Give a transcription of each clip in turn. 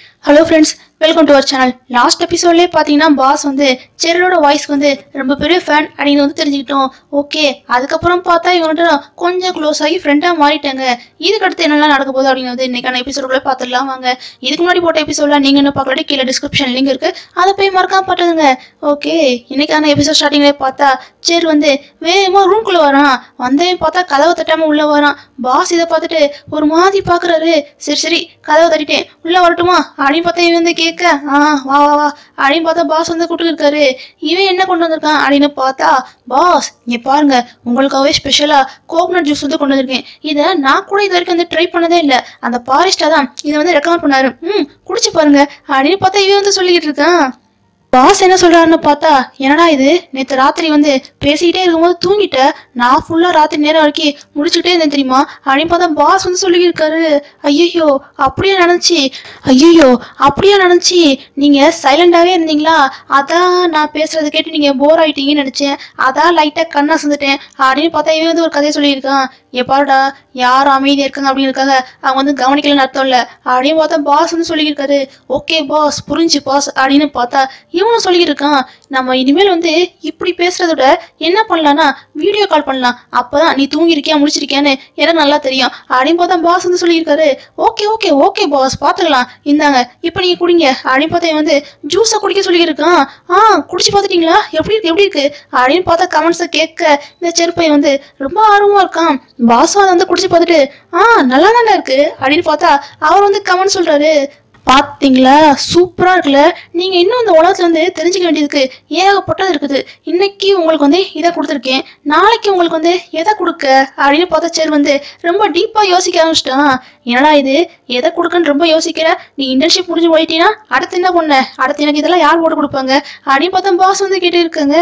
hello friends welcome to our channel last எபிசோட்லேயே பார்த்தீங்கன்னா boss வந்து செரோட வாய்ஸ்க்கு வந்து ரொம்ப பெரிய ஃபேன் அப்படின்னு வந்து தெரிஞ்சுக்கிட்டோம் ஓகே அதுக்கப்புறம் பார்த்தா இவங்கள்ட்ட கொஞ்சம் க்ளோஸ் ஆகி ஃப்ரெண்டாக மாறிட்டாங்க இதுக்கு அடுத்து என்னெல்லாம் நடக்க போகுது அப்படின்னு வந்து இன்னைக்கான எபிசோடுக்குள்ளே பார்த்துடலாம் வாங்க இதுக்கு முன்னாடி போட்ட எபிசோடில் நீங்கள் என்ன பார்க்கலாட்டி கீழே டிஸ்கிரிப்ஷன் லிங்க் இருக்குது அதை போய் மறக்காம பார்த்துதுங்க ஓகே இன்னைக்கான எபிசோட் ஸ்டார்டிங்லேயே பார்த்தா செர் வந்து வேகமாக ரூம்குள்ளே வரான் வந்தவன் பார்த்தா கதவை தட்டாமல் உள்ளே வரான் பாஸ் இதை பார்த்துட்டு ஒரு மாதிரி பார்க்குறாரு சரி சரி கதவை தட்டிட்டேன் உள்ளே வரட்டுமா அப்படின்னு பார்த்தா இவன் வந்து கேட்க ஆ வா வா வா அப்படின்னு பார்த்தா பாஸ் வந்து கூப்பிட்டு இருக்காரு இவன் என்ன கொண்டு வந்திருக்கான் அப்படின்னு பார்த்தா பாஸ் இங்க பாருங்க உங்களுக்காகவே ஸ்பெஷலாக கோகனட் ஜூஸ் வந்து கொண்டு வந்திருக்கேன் இதை நான் கூட இது வரைக்கும் வந்து ட்ரை பண்ணதே இல்லை அந்த பாரிஸ்டா தான் இதை வந்து ரெக்கமெண்ட் பண்ணாரு ம் குடிச்சு பாருங்க அப்படின்னு பார்த்தா இவன் வந்து சொல்லிக்கிட்டு இருக்கான் பாஸ் என்ன சொல்றாருன்னு பார்த்தா என்னடா இது நேற்று ராத்திரி வந்து பேசிக்கிட்டே இருக்கும்போது தூங்கிட்ட நான் ஃபுல்லா ராத்திரி நேரம் வரைக்கும் முடிச்சுக்கிட்டே இருந்தேன் தெரியுமா அப்படின்னு பார்த்தா பாஸ் வந்து சொல்லியிருக்காரு ஐயோ அப்படியே நடந்துச்சு ஐயோ அப்படியே நடந்துச்சு நீங்க சைலண்டாவே இருந்தீங்களா அதான் நான் பேசுறது கேட்டு நீங்க போர் ஆயிட்டீங்கன்னு நினைச்சேன் அதான் லைட்டா கண்ணா சந்துட்டேன் அப்படின்னு பார்த்தா இவன் வந்து ஒரு கதையை சொல்லியிருக்கான் ஏ பாருடா யார் அமைதியா இருக்காங்க அப்படின்னு இருக்காங்க அவங்க வந்து கவனிக்கலன்னு அர்த்தம் இல்ல அப்படின்னு பார்த்தா பாஸ் வந்து சொல்லியிருக்காரு ஓகே பாஸ் புரிஞ்சு பாஸ் அப்படின்னு பார்த்தா இவனும் சொல்லிக்கிட்டு இருக்கான் நம்ம இனிமேல் வந்து இப்படி பேசுறத விட என்ன பண்ணலாம்னா வீடியோ கால் பண்ணலாம் அப்பதான் நீ தூங்கிருக்கியா முடிச்சிருக்கியான்னு எனக்கு நல்லா தெரியும் அப்படின்னு பார்த்தா பாஸ் வந்து சொல்லியிருக்காரு ஓகே ஓகே ஓகே பாஸ் பார்த்துக்கலாம் இந்தாங்க இப்போ நீங்க குடிங்க அப்படின்னு பார்த்தா இவன் வந்து ஜூஸை குடிக்க சொல்லியிருக்கான் ஆ குடிச்சு பார்த்துட்டீங்களா எப்படி இருக்கு எப்படி இருக்கு அப்படின்னு பார்த்தா கமெண்ட்ஸை கேட்க இந்த செருப்பை வந்து ரொம்ப ஆர்வமா இருக்கான் பாஸும் அதை வந்து குடிச்சு பார்த்துட்டு ஆ நல்லா தானே இருக்கு அப்படின்னு பார்த்தா அவர் வந்து கமெண்ட் சொல்றாரு பாத்தீங்களா சூப்பரா இருக்குல்ல நீங்க இன்னும் இந்த உலகத்துல வந்து தெரிஞ்சுக்க வேண்டியதுக்கு ஏகப்பட்டது இருக்குது இன்னைக்கு உங்களுக்கு வந்து இதை கொடுத்துருக்கேன் நாளைக்கு உங்களுக்கு வந்து எதை கொடுக்க அப்படின்னு பார்த்தா சரி வந்து ரொம்ப டீப்பா யோசிக்க ஆரம்பிச்சிட்டான் என்னடா இது எதை கொடுக்கன்னு ரொம்ப யோசிக்கிற நீ இன்டர்ன்ஷிப் முடிஞ்சு போயிட்டீங்கன்னா அடுத்து என்ன பண்ண அடுத்து எனக்கு இதெல்லாம் யார் போட்டு கொடுப்பாங்க அப்படின்னு பார்த்தா பாஸ் வந்து கேட்டு இருக்காங்க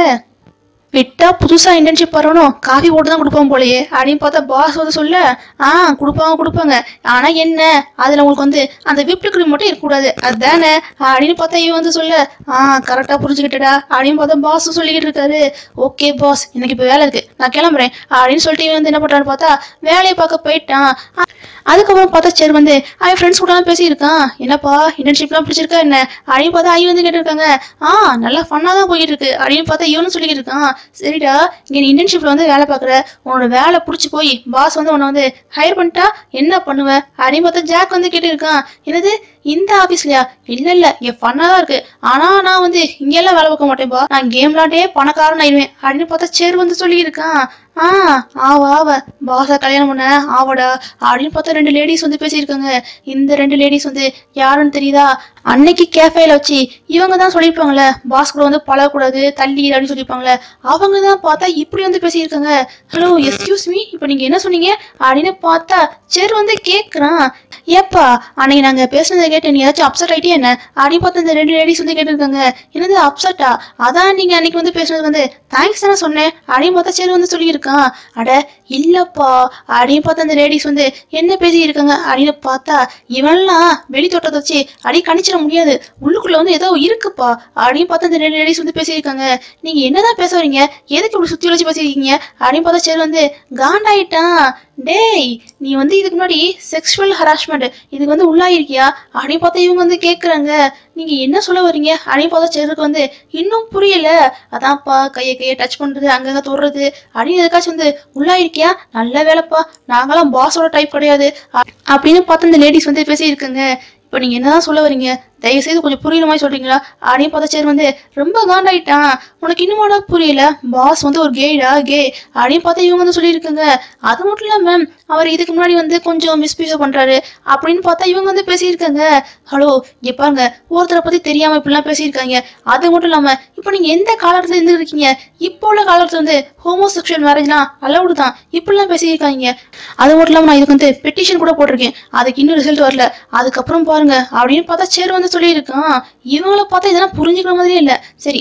விட்டா புதுசா இன்டர்ன்ஷிப் வரணும் காஃபி போட்டு தான் கொடுப்பாங்க போலயே அப்படின்னு பார்த்தா பாஸ் வந்து சொல்ல ஆ கொடுப்பாங்க கொடுப்பாங்க ஆனா என்ன அதுல உங்களுக்கு வந்து அந்த விப்டு கிரீம் மட்டும் இருக்கக்கூடாது அதுதானே அப்படின்னு பார்த்தா இவன் வந்து சொல்ல ஆ கரெக்டா புரிஞ்சுக்கிட்டடா அப்படின்னு பார்த்தா பாஸ் சொல்லிக்கிட்டு இருக்காரு ஓகே பாஸ் எனக்கு இப்போ வேலை இருக்கு நான் கிளம்புறேன் அப்படின்னு சொல்லிட்டு இவன் வந்து என்ன பண்றான்னு பார்த்தா வேலையை பார்க்க போயிட்டான் அ- அதுக்கப்புறம் பார்த்தா சரி வந்து அவன் ஃப்ரெண்ட்ஸ் கூட பேசியிருக்கான் என்னப்பா இன்டர்ன்ஷிப்லாம் பிடிச்சிருக்கா என்ன அப்படின்னு பார்த்தா ஐ வந்து கேட்டிருக்காங்க ஆ நல்லா ஃபன்னாக தான் போயிட்டு இருக்கு அப்படின்னு பார்த்தா இவனும் சொல்லிக்கிட்டு இருக்கான் சரிடா இங்கே நீ இன்டர்ன்ஷிப்ல வந்து வேலை பார்க்குற உன்னோட வேலை பிடிச்சி போய் பாஸ் வந்து உன்னை வந்து ஹையர் பண்ணிட்டா என்ன பண்ணுவ அப்படின்னு பார்த்தா ஜாக் வந்து கேட்டு இருக்கான் என்னது இந்த ஆஃபீஸ்லயா இல்ல இல்ல இங்க ஃபன்னா தான் இருக்கு ஆனா நான் வந்து இங்கெல்லாம் வேலை பார்க்க மாட்டேன்பா நான் கேம் விளாண்டே பணக்காரன் ஆயிடுவேன் அப்படின்னு பார்த்தா சேர் வந்து சொல்லியிருக்கான் ஆ ஆவா ஆவ பாஸா கல்யாணம் பண்ண ஆவடா அப்படின்னு பார்த்தா ரெண்டு லேடிஸ் வந்து பேசியிருக்காங்க இந்த ரெண்டு லேடிஸ் வந்து யாருன்னு தெரியுதா அன்னைக்கு கேஃபேல வச்சு இவங்க தான் சொல்லியிருப்பாங்களே பாஸ் கூட வந்து பழகக்கூடாது தள்ளி இரு அப்படின்னு சொல்லியிருப்பாங்களே அவங்க தான் பார்த்தா இப்படி வந்து பேசியிருக்காங்க ஹலோ எஸ்கியூஸ் மீ இப்போ நீங்க என்ன சொன்னீங்க அப்படின்னு பார்த்தா சேர் வந்து கேட்குறான் ஏப்பா அன்னைக்கு நாங்க பேசுனதை கேட்டு நீ ஏதாச்சும் அப்செட் ஆயிட்டே என்ன அப்படின்னு பார்த்து இந்த ரெண்டு லேடிஸ் வந்து கேட்டிருக்காங்க என்னது அப்செட்டா அதான் நீங்க அன்னைக்கு வந்து பேசுனது வந்து தேங்க்ஸ் தானே சொன்னேன் அப்படின்னு பார்த்தா சரி வந்து சொல்லியிருக்கான் அட இல்லப்பா அப்படின்னு பார்த்தா அந்த லேடிஸ் வந்து என்ன பேசியிருக்காங்க அப்படின்னு பார்த்தா இவன்லாம் வெளி தோட்டத்தை வச்சு அடி கணிச்சிட முடியாது உள்ளுக்குள்ள வந்து ஏதோ இருக்குப்பா அப்படின்னு பார்த்தா அந்த ரெண்டு லேடிஸ் வந்து பேசியிருக்காங்க நீங்க என்னதான் பேச வரீங்க எதுக்கு இப்படி சுத்தி வச்சு பேசியிருக்கீங்க அப்படின்னு பார்த்தா சரி வந்து காண்டாயிட்டான் டேய் நீ வந்து இதுக்கு முன்னாடி செக்ஷுவல் ஹராஸ்மெண்ட் இதுக்கு வந்து உள்ளாயிருக்கியா அப்படின்னு பார்த்தா இவங்க வந்து கேட்குறாங்க நீங்க என்ன சொல்ல வரீங்க அப்படின்னு பார்த்தா சேருக்கு வந்து இன்னும் புரியல அதான்ப்பா கையை கையை டச் பண்றது அங்கங்க தொடுறது அப்படின்னு எதுக்காச்சும் வந்து உள்ளாயிருக்கியா நல்ல வேலைப்பா நாங்களாம் பாஸோட டைப் கிடையாது அ- அப்படின்னு பார்த்து இந்த லேடிஸ் வந்து பேசியிருக்காங்க இப்போ நீங்க என்னதான் சொல்ல வரீங்க தயவு செய்து கொஞ்சம் புரியுற மாதிரி சொல்றீங்களா அப்படின்னு பார்த்தா சரி வந்து ரொம்ப காண்டாயிட்டான் உனக்கு இன்னுமாடா புரியல பாஸ் வந்து ஒரு கேடா கே அப்படின்னு பார்த்தா இவங்க வந்து சொல்லியிருக்காங்க அது மட்டும் இல்லாம அவர் இதுக்கு முன்னாடி வந்து கொஞ்சம் மிஸ்பிஹேவ் பண்றாரு அப்படின்னு பார்த்தா இவங்க வந்து பேசியிருக்காங்க ஹலோ இங்க பாருங்க ஒருத்தரை பத்தி தெரியாம இப்படிலாம் பேசியிருக்காங்க அது மட்டும் இல்லாம இப்போ நீங்க எந்த காலத்துல இருந்து இருக்கீங்க இப்போ உள்ள காலத்துல வந்து ஹோமோசெக்ஷுவல் மேரேஜ்லாம் அலவுடு தான் இப்படிலாம் பேசியிருக்காங்க அது மட்டும் இல்லாம நான் இதுக்கு வந்து பெட்டிஷன் கூட போட்டிருக்கேன் அதுக்கு இன்னும் ரிசல்ட் வரல அதுக்கப்புறம் பாருங்க அப்படின்னு பார்த்தா சேர் வந்து சொல்லியிருக்கான் இவங்கள பார்த்தா இதெல்லாம் புரிஞ்சுக்கிற மாதிரியே இல்லை சரி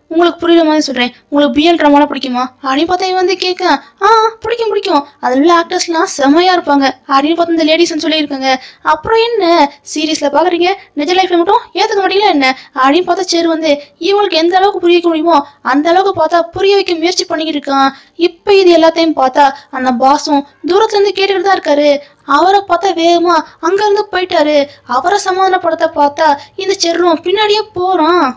உங்களுக்கு புரியுற மாதிரி சொல்றேன் உங்களுக்கு பிஎல் ட்ராமாலாம் பிடிக்குமா அப்படின்னு பார்த்தா இவன் வந்து கேட்க ஆ பிடிக்கும் பிடிக்கும் அதில் உள்ள ஆக்டர்ஸ்லாம் செமையா இருப்பாங்க அப்படின்னு பார்த்து இந்த லேடிஸ்னு சொல்லியிருக்காங்க அப்புறம் என்ன சீரியஸ்ல பாக்குறீங்க நிஜ லைஃப்ல மட்டும் ஏத்துக்க மாட்டீங்களா என்ன அப்படின்னு பார்த்தா சரி வந்து இவங்களுக்கு எந்த அளவுக்கு புரிய வைக்க முடியுமோ அந்த அளவுக்கு பார்த்தா புரிய வைக்க முயற்சி பண்ணிக்கிட்டு இருக்கான் இப்போ இது எல்லாத்தையும் பார்த்தா அந்த பாஸும் தூரத்துல இருந்து கேட்டுக்கிட்டு தான் இருக்காரு அவரை பார்த்தா வேகமா அங்க இருந்து போயிட்டாரு அவரை சமாதானப்படுத்த பார்த்தா இந்த செர்ரும் பின்னாடியே போறான்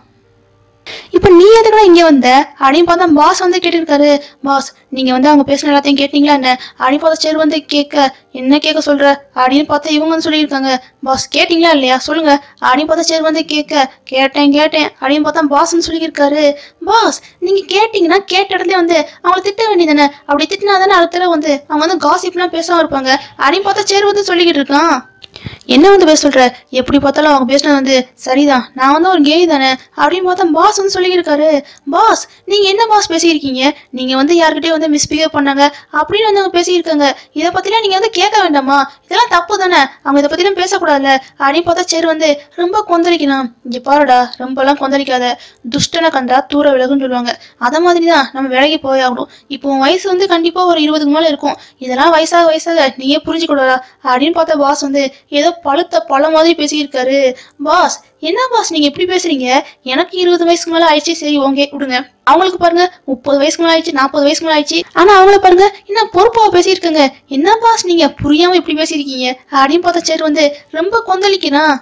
இப்போ நீ எதுக்குடா இங்கே வந்த அப்படின்னு பார்த்தா பாஸ் வந்து கேட்டிருக்காரு பாஸ் நீங்கள் வந்து அவங்க பேசின எல்லாத்தையும் கேட்டீங்களா என்ன அப்படின்னு பார்த்தா சரி வந்து கேட்க என்ன கேட்க சொல்ற அப்படின்னு பார்த்தா இவங்க வந்து சொல்லியிருக்காங்க பாஸ் கேட்டிங்களா இல்லையா சொல்லுங்க அப்படின்னு பார்த்தா சரி வந்து கேட்க கேட்டேன் கேட்டேன் அப்படின்னு பார்த்தா பாஸ்ன்னு சொல்லியிருக்காரு பாஸ் நீங்கள் கேட்டிங்கன்னா கேட்ட இடத்துல வந்து அவங்கள திட்ட வேண்டியதானே அப்படி திட்டினா தானே அடுத்த தடவை வந்து அவங்க வந்து காசிப்லாம் பேசாம இருப்பாங்க அப்படின்னு பார்த்தா சரி வந்து சொல்லிக்கிட்டு இருக்கான் என்ன வந்து பேச சொல்ற எப்படி பார்த்தாலும் அவங்க பேசினது வந்து சரிதான் நான் வந்து ஒரு கேய் தானே அப்படின்னு பார்த்தா பாஸ் வந்து சொல்லியிருக்காரு பாஸ் நீங்க என்ன பாஸ் பேசியிருக்கீங்க நீங்க வந்து யார்கிட்டயும் வந்து மிஸ்பிஹேவ் பண்ணாங்க அப்படின்னு வந்து அவங்க பேசியிருக்காங்க இதை பத்திலாம் நீங்க வந்து கேட்க வேண்டாமா இதெல்லாம் தப்பு தானே அவங்க இதை பத்திலாம் பேசக்கூடாதுல்ல அப்படின்னு பார்த்தா சரி வந்து ரொம்ப கொந்தளிக்கணும் இங்க பாருடா ரொம்பலாம் கொந்தளிக்காத துஷ்டனை கண்டா தூர விலகுன்னு சொல்லுவாங்க அத மாதிரி தான் நம்ம விலகி போய் ஆகணும் இப்போ உன் வயசு வந்து கண்டிப்பா ஒரு இருபதுக்கு மேல இருக்கும் இதெல்லாம் வயசாக வயசாக நீயே புரிஞ்சுக்கூடாதா அப்படின்னு பார்த்தா பாஸ் வந்து ஏதோ பழுத்த பழம் மாதிரி பேசியிருக்காரு பாஸ் என்ன பாஸ் நீங்க எப்படி பேசுறீங்க எனக்கு இருபது வயசுக்கு மேல ஆயிடுச்சு சரி ஓகே விடுங்க அவங்களுக்கு பாருங்க முப்பது வயசுக்கு மேல ஆயிடுச்சு நாற்பது வயசுக்கு மேல ஆயிடுச்சு ஆனா அவங்கள பாருங்க என்ன பொறுப்பா பேசியிருக்காங்க என்ன பாஸ் நீங்க புரியாம இப்படி பேசியிருக்கீங்க அப்படின்னு பார்த்தா சரி வந்து ரொம்ப கொந்தளிக்கிறான்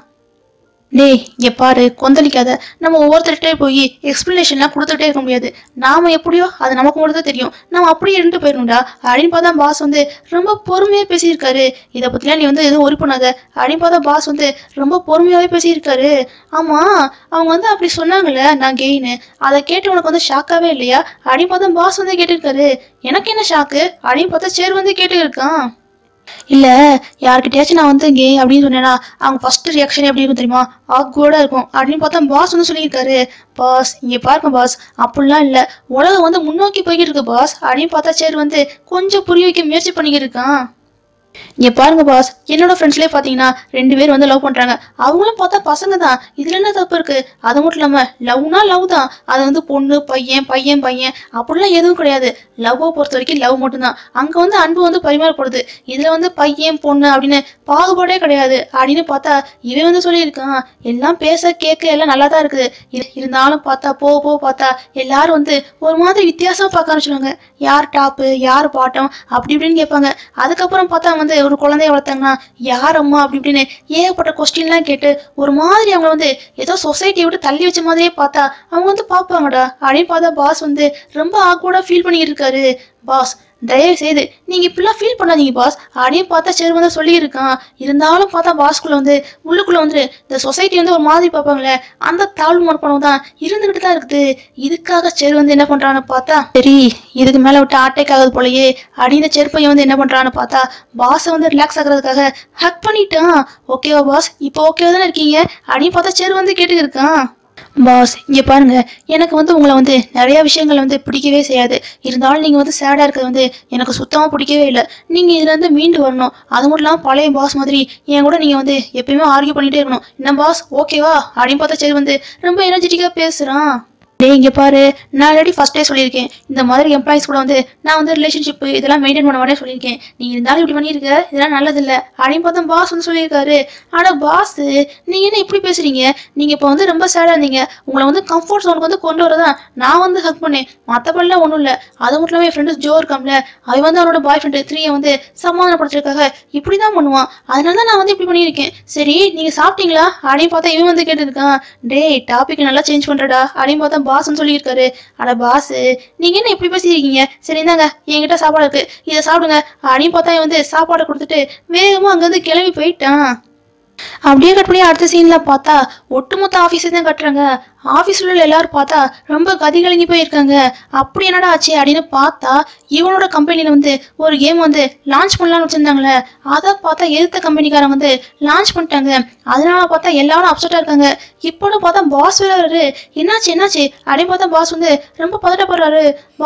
டேய் இங்க பாரு கொந்தளிக்காத நம்ம ஒவ்வொருத்தர்கிட்டே போய் எக்ஸ்பிளனேஷன்லாம் கொடுத்துட்டே இருக்க முடியாது நாம எப்படியோ அது நமக்கு மட்டும் தான் தெரியும் நம்ம அப்படியே இருந்துட்டு போயிடணும்டா அப்படின்னு பார்த்தா பாஸ் வந்து ரொம்ப பொறுமையா பேசியிருக்காரு இதை பத்திலாம் நீ வந்து எதுவும் ஒரி பண்ணாத அப்படின்னு பார்த்தா பாஸ் வந்து ரொம்ப பொறுமையாவே பேசியிருக்காரு ஆமா அவங்க வந்து அப்படி சொன்னாங்கல்ல நான் கெயின்னு அதை கேட்டு உனக்கு வந்து ஷாக்காவே இல்லையா அப்படின்னு பார்த்தா பாஸ் வந்து கேட்டிருக்காரு எனக்கு என்ன ஷாக்கு அப்படின்னு பார்த்தா சேர் வந்து கேட்டு இருக்கான் இல்ல யார்கிட்டயாச்சும் நான் வந்து கே அப்படின்னு சொன்னேன்னா அவங்க ஃபர்ஸ்ட் ரியாக்ஷன் எப்படி இருக்கும் தெரியுமா ஆக்வர்டா இருக்கும் அப்படின்னு பார்த்தா பாஸ் வந்து சொல்லியிருக்காரு பாஸ் இங்க பாருங்க பாஸ் அப்படிலாம் இல்ல உலகம் வந்து முன்னோக்கி போய்கிட்டு இருக்கு பாஸ் அப்படின்னு பார்த்தா சரி வந்து கொஞ்சம் புரிய வைக்க முயற்சி பண்ணிக்கிட்டு இருக்கான் இங்க பாருங்க பாஸ் என்னோட ஃப்ரெண்ட்ஸ்லேயே பார்த்தீங்கன்னா ரெண்டு பேர் வந்து லவ் பண்றாங்க அவங்களும் பார்த்தா பசங்க தான் இதுல என்ன தப்பு இருக்கு அது மட்டும் இல்லாம லவ்னா லவ் தான் அது வந்து பொண்ணு பையன் பையன் பையன் அப்படிலாம் எதுவும் கிடையாது லவ்வை பொறுத்த வரைக்கும் லவ் மட்டும்தான் அங்க வந்து அன்பு வந்து பரிமாறப்படுது இதுல வந்து பையன் பொண்ணு அப்படின்னு பாகுபாடே கிடையாது அப்படின்னு பார்த்தா இவன் வந்து சொல்லியிருக்கான் எல்லாம் பேச கேட்க எல்லாம் நல்லா தான் இருக்குது இரு- இருந்தாலும் பார்த்தா போக போக பார்த்தா எல்லாரும் வந்து ஒரு மாதிரி வித்தியாசமா பார்க்க ஆரம்பிச்சிடுவாங்க யார் டாப்பு யார் பாட்டம் அப்படி இப்படின்னு கேட்பாங்க அதுக்கப்புறம் பார்த்தா வந்து ஒரு குழந்தைய வளர்த்தாங்கன்னா யார் அம்மா அப்படி இப்படின்னு ஏகப்பட்ட கொஸ்டின்லாம் கேட்டு ஒரு மாதிரி அவங்க வந்து ஏதோ சொசைட்டியை விட்டு தள்ளி வச்ச மாதிரியே பார்த்தா அவங்க வந்து பார்ப்பாங்கடா அப்படின்னு பார்த்தா பாஸ் வந்து ரொம்ப ஆக்வர்டா ஃபீல் பண்ணிட்டு இருக்காரு பாஸ் தயவு செய்து நீங்க இப்படிலாம் ஃபீல் பண்ணாதீங்க பாஸ் அப்படின்னு பார்த்தா சரி வந்து சொல்லியிருக்கான் இருந்தாலும் பார்த்தா பாஸ்குள்ள வந்து உள்ளுக்குள்ள வந்து இந்த சொசைட்டி வந்து ஒரு மாதிரி பார்ப்பாங்களே அந்த தாழ்வு மனப்பணம் தான் இருந்துகிட்டு தான் இருக்குது இதுக்காக சரி வந்து என்ன பண்றான்னு பார்த்தா சரி இதுக்கு மேல விட்டு அட்டாக் ஆகுது போலயே அப்படின்னு செருப்பையன் வந்து என்ன பண்றான்னு பார்த்தா பாஸை வந்து ரிலாக்ஸ் ஆகுறதுக்காக ஹக் பண்ணிட்டான் ஓகேவா பாஸ் இப்போ ஓகேவா தானே இருக்கீங்க அப்படின்னு பார்த்தா சரி வந்து கேட்டு இருக்கான் பாஸ் இங்க பாருங்க எனக்கு வந்து உங்களை வந்து நிறைய விஷயங்கள் வந்து பிடிக்கவே செய்யாது இருந்தாலும் நீங்க வந்து சேடா இருக்கிறது வந்து எனக்கு சுத்தமா பிடிக்கவே இல்லை நீங்க இதுல இருந்து மீண்டு வரணும் அது மட்டும் இல்லாம பழைய பாஸ் மாதிரி என் கூட நீங்க வந்து எப்பயுமே ஆர்கியூ பண்ணிட்டே இருக்கணும் என்ன பாஸ் ஓகேவா அப்படின்னு பார்த்தா சரி வந்து ரொம்ப எனர்ஜெட்டிக்கா பேசுறான் டேய் இங்க பாரு நான் ஆல்ரெடி ஃபர்ஸ்டே சொல்லியிருக்கேன் இந்த மாதிரி எம்ப்ளாயிஸ் கூட வந்து நான் வந்து ரிலேஷன்ஷிப் இதெல்லாம் மெயின்டைன் பண்ண மாட்டேன் சொல்லியிருக்கேன் நீங்க இருந்தாலும் இப்படி பண்ணியிருக்க இதெல்லாம் நல்லதில்ல அப்படின்னு பார்த்தா பாஸ் வந்து சொல்லியிருக்காரு ஆனா பாஸ் நீங்க என்ன இப்படி பேசுறீங்க நீங்க இப்போ வந்து ரொம்ப சேடா இருந்தீங்க உங்களை வந்து கம்ஃபர்ட் ஜோனுக்கு வந்து கொண்டு வரதான் நான் வந்து ஹக் பண்ணேன் மற்றபடிலாம் ஒன்றும் இல்லை அது மட்டும் இல்லாமல் என் ஃப்ரெண்டு ஜோ இருக்காம்ல அவன் வந்து அவனோட பாய் ஃப்ரெண்டு த்ரீயை வந்து சமாதானப்படுத்துறதுக்காக இப்படி தான் பண்ணுவான் அதனால தான் நான் வந்து இப்படி பண்ணியிருக்கேன் சரி நீங்க சாப்பிட்டீங்களா அப்படின்னு பார்த்தா இவன் வந்து கேட்டிருக்கான் டேய் டாபிக் நல்லா சேஞ்ச் பண்றடா அப்படின்னு பார்த்தா பாஸ்ன்னு சொல்லியிருக்காரு அட பாஸ் நீங்க என்ன இப்படி பேசியிருக்கீங்க சரி இந்தாங்க என்கிட்ட சாப்பாடு இருக்கு இதை சாப்பிடுங்க அப்படின்னு பார்த்தா இவன் வந்து சாப்பாடை கொடுத்துட்டு வேகமா அங்கேருந்து கிளம்பி போயிட்டான் அப்படியே கட் பண்ணி அடுத்த சீன்ல பார்த்தா ஒட்டுமொத்த ஆஃபீஸை தான் கட்டுறாங்க ஆஃபீஸில் உள்ள எல்லாரும் பார்த்தா ரொம்ப கதி கலங்கி போயிருக்காங்க அப்படி என்னடா ஆச்சு அப்படின்னு பார்த்தா இவனோட கம்பெனியில் வந்து ஒரு கேம் வந்து லான்ச் பண்ணலாம்னு வச்சிருந்தாங்களே அதை பார்த்தா எதிர்த்த கம்பெனிக்காரங்க வந்து லான்ச் பண்ணிட்டாங்க அதனால பார்த்தா எல்லாரும் அப்செட்டாக இருக்காங்க இப்போன்னு பார்த்தா பாஸ் வேறாரு என்னாச்சு என்னாச்சு அப்படின்னு பார்த்தா பாஸ் வந்து ரொம்ப பதட்டப்படுறாரு பாஸ்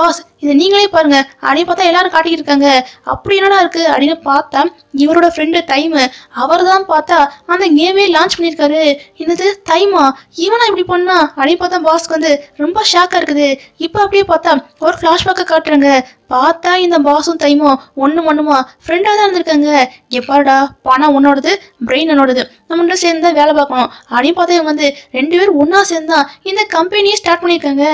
இதை நீங்களே பாருங்க அப்படின்னு பார்த்தா எல்லாரும் காட்டிக்கிட்டு இருக்காங்க அப்படி என்னடா இருக்கு அப்படின்னு பார்த்தா இவரோட ஃப்ரெண்டு டைமு அவர் தான் பார்த்தா அந்த கேமே லான்ச் பண்ணியிருக்காரு என்னது டைமா இவனா இப்படி பண்ணா அப்படின்னு பார்த்தா பாஸ்க்கு வந்து ரொம்ப ஷாக்கா இருக்குது இப்போ அப்படியே பார்த்தா ஒரு ஃப்ளாஷ்பேக்கை காட்டுறாங்க பார்த்தா இந்த பாஸும் தைமும் ஒன்று மண்ணுமா ஃப்ரெண்டாக தான் இருந்திருக்காங்க எப்பாடா பணம் உன்னோடது பிரெயின் என்னோடது நம்ம ரெண்டும் சேர்ந்து தான் வேலை பார்க்கணும் அப்படின்னு பார்த்தா இவங்க வந்து ரெண்டு பேரும் ஒன்றா சேர்ந்து தான் இந்த கம்பெனியை ஸ்டார்ட் பண்ணியிருக்காங்க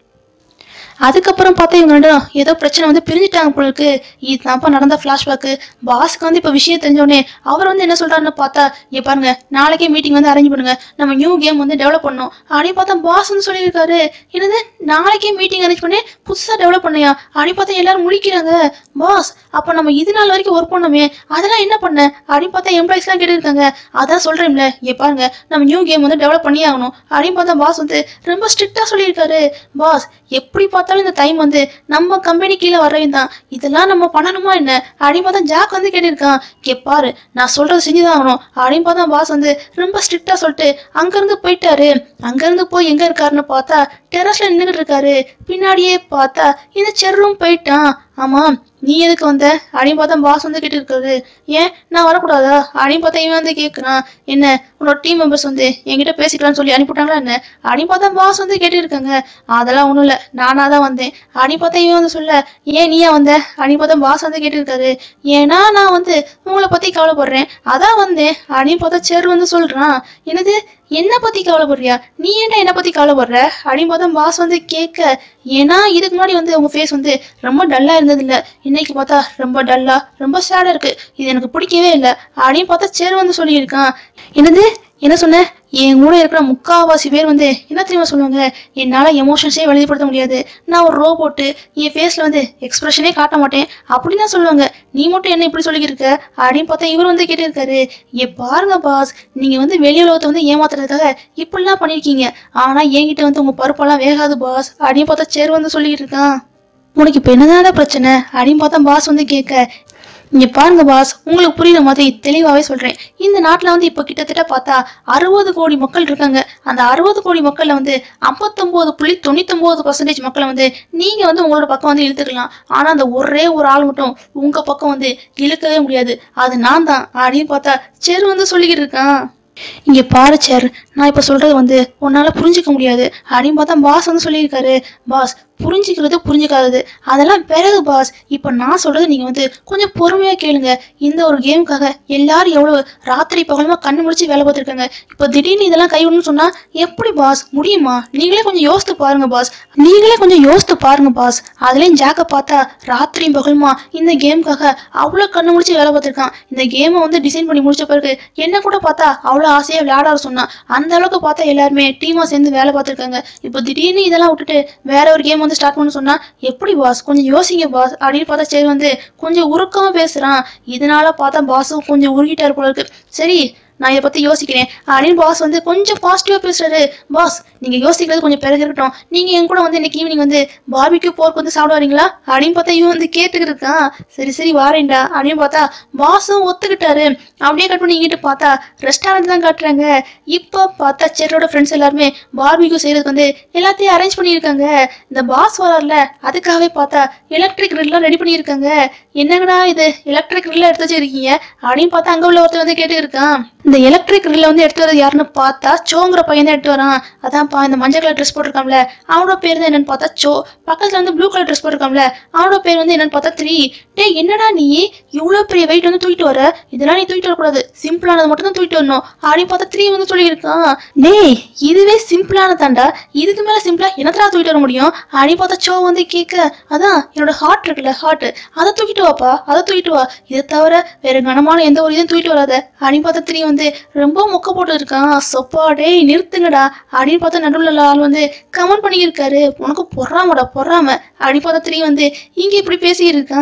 அதுக்கப்புறம் பார்த்தா இவங்க ரெண்டும் ஏதோ பிரச்சனை வந்து பிரிஞ்சுட்டாங்க போல இருக்கு இதுதான்ப்பா நடந்த ஃப்ளாஷ்பேக்கு பாஸ்க்கு வந்து இப்போ விஷயம் தெரிஞ்சோடனே அவர் வந்து என்ன சொல்றாருன்னு பார்த்தா இங்க பாருங்க நாளைக்கே மீட்டிங் வந்து அரேஞ்ச் பண்ணுங்க நம்ம நியூ கேம் வந்து டெவலப் பண்ணணும் அப்படின்னு பார்த்தா பாஸ் வந்து சொல்லியிருக்காரு என்னது நாளைக்கே மீட்டிங் அரேஞ்ச் பண்ணி புதுசாக டெவலப் பண்ணியா அப்படின்னு பார்த்தா எல்லாரும் முழிக்கிறாங்க பாஸ் அப்போ நம்ம இது நாள் வரைக்கும் ஒர்க் பண்ணோமே அதெல்லாம் என்ன பண்ண அப்படின்னு பார்த்தா எம்ப்ளாயிஸ்லாம் கேட்டுருக்காங்க அதான் சொல்கிறேன்ல இங்கே பாருங்க நம்ம நியூ கேம் வந்து டெவலப் பண்ணி ஆகணும் அப்படின்னு பார்த்தா பாஸ் வந்து ரொம்ப ஸ்ட்ரிக்டாக சொல்லியிருக்காரு பாஸ் எப்படி பார்த்தாலும் இந்த டைம் வந்து நம்ம கம்பெனி கீழே வரவே தான் இதெல்லாம் நம்ம பண்ணணுமா என்ன அப்படின்னு பார்த்தா ஜாக் வந்து கேட்டிருக்கான் இங்கே பாரு நான் சொல்றது செஞ்சுதான் ஆகணும் அப்படின்னு பார்த்தா பாஸ் வந்து ரொம்ப ஸ்ட்ரிக்டா சொல்லிட்டு அங்கிருந்து போயிட்டாரு அங்கிருந்து போய் எங்க இருக்காருன்னு பார்த்தா டெரஸ்ல நின்றுட்டு இருக்காரு பின்னாடியே பார்த்தா இந்த செர்ரும் போயிட்டான் ஆமா நீ எதுக்கு வந்த அப்படின்னு பார்த்தா பாஸ் வந்து கேட்டு இருக்காரு ஏன் நான் வரக்கூடாதா அப்படின்னு பார்த்தா இவன் வந்து கேட்குறான் என்ன உன்னோட டீம் மெம்பர்ஸ் வந்து என்கிட்ட பேசிக்கலாம்னு சொல்லி அனுப்பிவிட்டாங்களா என்ன அப்படின்னு பார்த்தா பாஸ் வந்து கேட்டு இருக்காங்க அதெல்லாம் ஒன்றும் இல்லை நானாக தான் வந்தேன் அப்படின்னு பார்த்தா இவன் வந்து சொல்ல ஏன் நீயா வந்த அப்படின்னு பார்த்தா பாஸ் வந்து கேட்டு இருக்காரு ஏன்னா நான் வந்து உங்களை பற்றி கவலைப்படுறேன் அதான் வந்தேன் அப்படின்னு பார்த்தா சேர் வந்து சொல்கிறான் என்னது என்ன பத்தி கவலைப்படுறியா நீ ஏன்டா என்ன பத்தி கவலைப்படுற அப்படின்னு பார்த்தா பாஸ் வந்து கேட்க ஏன்னா இதுக்கு முன்னாடி வந்து உங்க ஃபேஸ் வந்து ரொம்ப டல்லா இருந்தது இல்ல இன்னைக்கு பார்த்தா ரொம்ப டல்லா ரொம்ப சேடா இருக்கு இது எனக்கு பிடிக்கவே இல்லை அப்படின்னு பார்த்தா சேர் வந்து சொல்லியிருக்கான் என்னது என்ன சொன்ன என் கூட இருக்கிற முக்காவாசி பேர் வந்து என்ன தெரியுமா சொல்லுவாங்க என்னால் எமோஷன்ஸே வெளிப்படுத்த முடியாது நான் ஒரு ரோபோட்டு என் ஃபேஸில் வந்து எக்ஸ்பிரஷனே காட்ட மாட்டேன் அப்படின்னு தான் சொல்லுவாங்க நீ மட்டும் என்ன இப்படி சொல்லிக்கிட்டு இருக்க அப்படின்னு பார்த்தா இவர் வந்து கேட்டிருக்காரு ஏ பாருங்க பாஸ் நீங்கள் வந்து வெளி உலகத்தை வந்து ஏமாத்துறதுக்காக இப்படிலாம் பண்ணியிருக்கீங்க ஆனால் என்கிட்ட வந்து உங்கள் பருப்பெல்லாம் வேகாது பாஸ் அப்படின்னு பார்த்தா சேர் வந்து சொல்லிக்கிட்டு இருக்கான் உனக்கு இப்போ என்னதான் பிரச்சனை அப்படின்னு பார்த்தா பாஸ் வந்து கேட்க இங்க பாருங்க பாஸ் உங்களுக்கு புரியுற மாதிரி தெளிவாகவே சொல்றேன் இந்த நாட்டில் வந்து இப்போ கிட்டத்தட்ட பார்த்தா அறுபது கோடி மக்கள் இருக்காங்க அந்த அறுபது கோடி மக்கள்ல வந்து ஐம்பத்தொம்போது புள்ளி தொண்ணூத்தொம்பது பர்சன்டேஜ் மக்களை வந்து நீங்க வந்து உங்களோட பக்கம் வந்து இழுத்துக்கலாம் ஆனா அந்த ஒரே ஒரு ஆள் மட்டும் உங்க பக்கம் வந்து இழுக்கவே முடியாது அது நான் தான் அப்படின்னு பார்த்தா சேர் வந்து சொல்லிக்கிட்டு இருக்கான் இங்க பாரு சேர் நான் இப்போ சொல்றது வந்து உன்னால புரிஞ்சுக்க முடியாது அப்படின்னு பார்த்தா பாஸ் வந்து சொல்லியிருக்காரு பாஸ் புரிஞ்சுக்கிறது புரிஞ்சுக்காதது அதெல்லாம் பிறகு பாஸ் இப்போ நான் சொல்றது நீங்க வந்து கொஞ்சம் பொறுமையா கேளுங்க இந்த ஒரு கேமுக்காக எல்லாரும் எவ்வளவு ராத்திரி பகலமா கண்ணு முடிச்சு வேலை பார்த்துருக்காங்க இப்போ திடீர்னு இதெல்லாம் கைவிடணும்னு சொன்னா எப்படி பாஸ் முடியுமா நீங்களே கொஞ்சம் யோசித்து பாருங்க பாஸ் நீங்களே கொஞ்சம் யோசித்து பாருங்க பாஸ் அதுலயும் ஜாக்க பார்த்தா ராத்திரியும் பகலுமா இந்த கேமுக்காக அவ்வளோ கண்ணு முடிச்சு வேலை பார்த்துருக்கான் இந்த கேமை வந்து டிசைன் பண்ணி முடிச்ச பிறகு என்ன கூட பார்த்தா அவ்வளோ ஆசையாக விளையாட சொன்னான் அந்த அளவுக்கு பார்த்தா எல்லாருமே டீமாக சேர்ந்து வேலை பார்த்துருக்காங்க இப்போ திடீர்னு இதெல்லாம் விட்டுட்டு வேற ஒரு கேம் வந்து ஸ்டார்ட் பண்ண சொன்னா எப்படி பாஸ் கொஞ்சம் யோசிங்க பாஸ் அப்படின்னு பார்த்தா சரி வந்து கொஞ்சம் உருக்கமாக பேசுகிறான் இதனால பார்த்தா பாஸும் கொஞ்சம் உருகிட்டாரு போல இருக்கு சரி நான் இதை பற்றி யோசிக்கிறேன் அப்படின்னு பாஸ் வந்து கொஞ்சம் பாசிட்டிவாக பேசுறாரு பாஸ் நீங்கள் யோசிக்கிறது கொஞ்சம் பிறகு இருக்கட்டும் நீங்கள் என் கூட வந்து இன்னைக்கு ஈவினிங் வந்து பார்பிக்யூ போர்க் வந்து சாப்பிட வரீங்களா அப்படின்னு பார்த்தா இவன் வந்து கேட்டுக்கிட்டு இருக்கான் சரி சரி வாரேன்டா அப்படின்னு பார்த்தா பாஸும் ஒத்துக்கிட்டாரு அப்படியே கட் பண்ணி இங்கிட்டு பார்த்தா ரெஸ்டாரண்ட் தான் காட்டுறாங்க இப்போ பார்த்தா செரோட ஃப்ரெண்ட்ஸ் எல்லாருமே பார்பிக்யூ செய்யறதுக்கு வந்து எல்லாத்தையும் அரேஞ்ச் பண்ணியிருக்காங்க இந்த பாஸ் வரார்ல அதுக்காகவே பார்த்தா எலக்ட்ரிக் கிரில்லாம் ரெடி பண்ணியிருக்காங்க என்னங்கடா இது எலக்ட்ரிக் கிரில்ல எடுத்து வச்சிருக்கீங்க அப்படின்னு பார்த்தா அங்கே உள்ள ஒருத்தர் வந்து கேட்டு இருக்கான் இந்த எலக்ட்ரிக் கிரில்ல வந்து எடுத்து வரது யாருன்னு பார்த்தா சோங்கிற பையன் தான் எடுத்து வரான் அதான்ப்பா இந்த மஞ்சள் கலர் ட்ரெஸ் போட்டிருக்கான்ல அவனோட பேர் தான் என்னன்னு பார்த்தா சோ பக்கத்துல வந்து ப்ளூ கலர் ட்ரெஸ் போட்டிருக்கான்ல அவனோட பேர் வந்து என்னன்னு பார்த்தா த்ரீ டேய் என்னடா நீ இவ்வளோ பெரிய வெயிட் வந்து தூக்கிட்டு வர இதெல்லாம் நீ தூக்கிட்டு வரக்கூடாது சிம்பிளானது மட்டும் தான் தூக்கிட்டு வரணும் அப்படின்னு பார்த்தா த்ரீ வந்து சொல்லியிருக்கான் டேய் இதுவே சிம்பிளானதாண்டா இதுக்கு மேல சிம்பிளா என்னத்தடா தூக்கிட்டு வர முடியும் அப்படின்னு பார்த்தா சோ வந்து கேட்க அதான் என்னோட ஹார்ட் இருக்குல்ல ஹார்ட் அதை தூக்கிட்டு வாப்பா அதை தூக்கிட்டு வா இதை தவிர வேற கனமான எந்த ஒரு இதையும் தூக்கிட்டு வராத அப்படின்னு பார்த்தா த்ரீ வந்து ரொம்ப மொக்க போட்டு இருக்கான் சொப்பா டேய் நிறுத்துங்கடா அப்படின்னு பார்த்தா நடுவில் உள்ள ஆள் வந்து கமெண்ட் பண்ணியிருக்காரு உனக்கு பொறாமடா பொறாம அப்படின்னு பார்த்தா த்ரீ வந்து இங்க இப்படி பேசியிருக்கான்